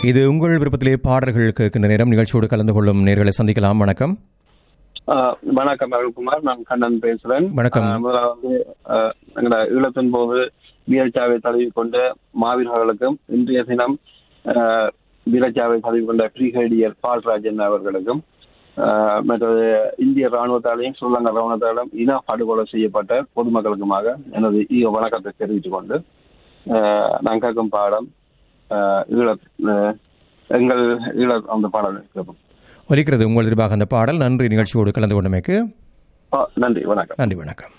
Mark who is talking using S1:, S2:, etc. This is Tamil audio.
S1: இது உங்கள் விருப்பத்திலே பாடல்கள் கேட்கின்ற நேரம் நிகழ்ச்சியோடு கலந்து கொள்ளும் நேர்களை சந்திக்கலாம் வணக்கம்
S2: ஆஹ் வணக்கம் அருள்குமார் நான் கண்ணன் பேசுறேன்
S1: வணக்கம்.
S2: ஆஹ் முதலாவது ஆஹ் எங்களோட ஈழத்தின் போது வீரச்சாவை தழுவி கொண்ட மாவீரர்களுக்கும் இன்றைய தினம் ஆஹ் வீரச்சாவை தழுவி கொண்ட பிரிகேடியர் பால்ராஜன் அவர்களுக்கும் ஆஹ் மற்றது இந்திய ராணுவத்தாலையும் ஸ்ரீலங்கா ராணுவத்தாலும் இன படுகொலை செய்யப்பட்ட பொதுமக்களுக்குமாக எனது ஈக வணக்கத்தை தெரிவித்துக் கொண்டு ஆஹ் நான் கேட்கும் பாடம் ஆஹ் ஈழ ஆஹ் எங்கள் ஈழ அந்த பாடல் கேட்போம்
S1: ஒலிக்கிறது உங்கள் எதிர்பாக அந்த பாடல் நன்றி நிகழ்ச்சியோடு கலந்து கொண்டமைக்கு
S2: ஆஹ் நன்றி வணக்கம்
S1: நன்றி வணக்கம்